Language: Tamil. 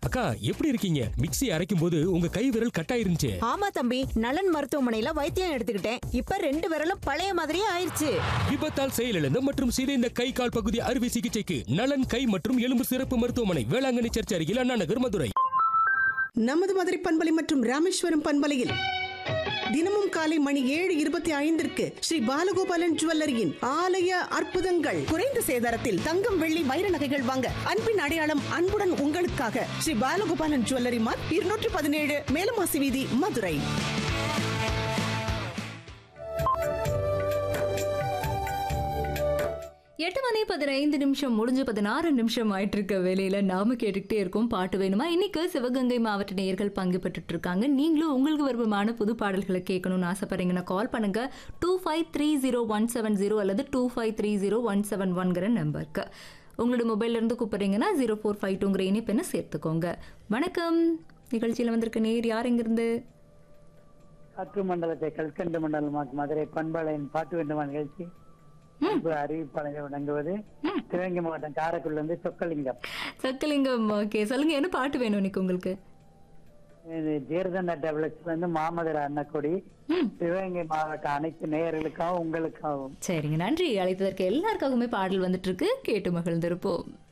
அக்கா எப்படி இருக்கீங்க மிக்ஸி அரைக்கும் போது உங்க கை விரல் கட்டாயிருந்துச்சு ஆமா தம்பி நலன் மருத்துவமனையில வைத்தியம் எடுத்துக்கிட்டேன் இப்ப ரெண்டு விரலும் பழைய மாதிரியே ஆயிருச்சு விபத்தால் செயலிழந்த மற்றும் சிதைந்த கை கால் பகுதி அறுவை சிகிச்சைக்கு நலன் கை மற்றும் எலும்பு சிறப்பு மருத்துவமனை வேளாங்கண்ணி சர்ச் அருகில் அண்ணா நகர் மதுரை நமது மதுரை பண்பலை மற்றும் ராமேஸ்வரம் பண்பலையில் தினமும் காலை மணி ஏழு இருபத்தி ஐந்திற்கு ஸ்ரீ பாலகோபாலன் ஜுவல்லரியின் ஆலய அற்புதங்கள் குறைந்த சேதாரத்தில் தங்கம் வெள்ளி வைர நகைகள் வாங்க அன்பின் அடையாளம் அன்புடன் உங்களுக்காக ஸ்ரீ பாலகோபாலன் ஜுவல்லரி மார்க் இருநூற்றி பதினேழு மேலமாசி வீதி மதுரை எட்டு மணி பதினைந்து நிமிஷம் முடிஞ்சு பதினாறு நிமிஷம் ஆயிட்டு இருக்க வேலையில நாம கேட்டுக்கிட்டே இருக்கோம் பாட்டு வேணுமா இன்னைக்கு சிவகங்கை மாவட்ட நேயர்கள் பங்கு பெற்றுட்டு இருக்காங்க நீங்களும் உங்களுக்கு விருப்பமான புது பாடல்களை கேட்கணும்னு ஆசைப்படுறீங்கன்னா கால் பண்ணுங்க two five three zero one seven zero அல்லது two five three zero one seven ஒன்கிற நம்பருக்கு உங்களோட மொபைல்ல இருந்து கூப்பிடுறீங்கன்னா ஜீரோ ஃபோர் ஃபைவ் டூங்கிற இணைப்பெண்ணை சேர்த்துக்கோங்க வணக்கம் நிகழ்ச்சியில் வந்திருக்க நேர் யார் எங்கிருந்து காற்று மண்டலத்தை கல்கண்டு மண்டலமாக்கு மதுரை பண்பாளையின் பாட்டு வேண்டுமா நிகழ்ச்சி அன்பு அறிவிப்பாளரை வழங்குவது சிவகங்கை மாவட்டம் காரைக்குடில இருந்து சொக்கலிங்கம் சக்கலிங்கம் ஓகே சொல்லுங்க என்ன பாட்டு வேணும் இன்னைக்கு உங்களுக்கு இது ஜீர்தண்ட டெவலப்ஸ்ல இருந்து மாமதுர அன்னக்கொடி சிவகங்கை மாவட்ட அனைத்து நேயர்களுக்காகவும் உங்களுக்காகவும் சரிங்க நன்றி அழைத்ததற்கு எல்லாருக்காகவுமே பாடல் வந்துட்டு இருக்கு கேட்டு மகிழ்ந்திருப்போம்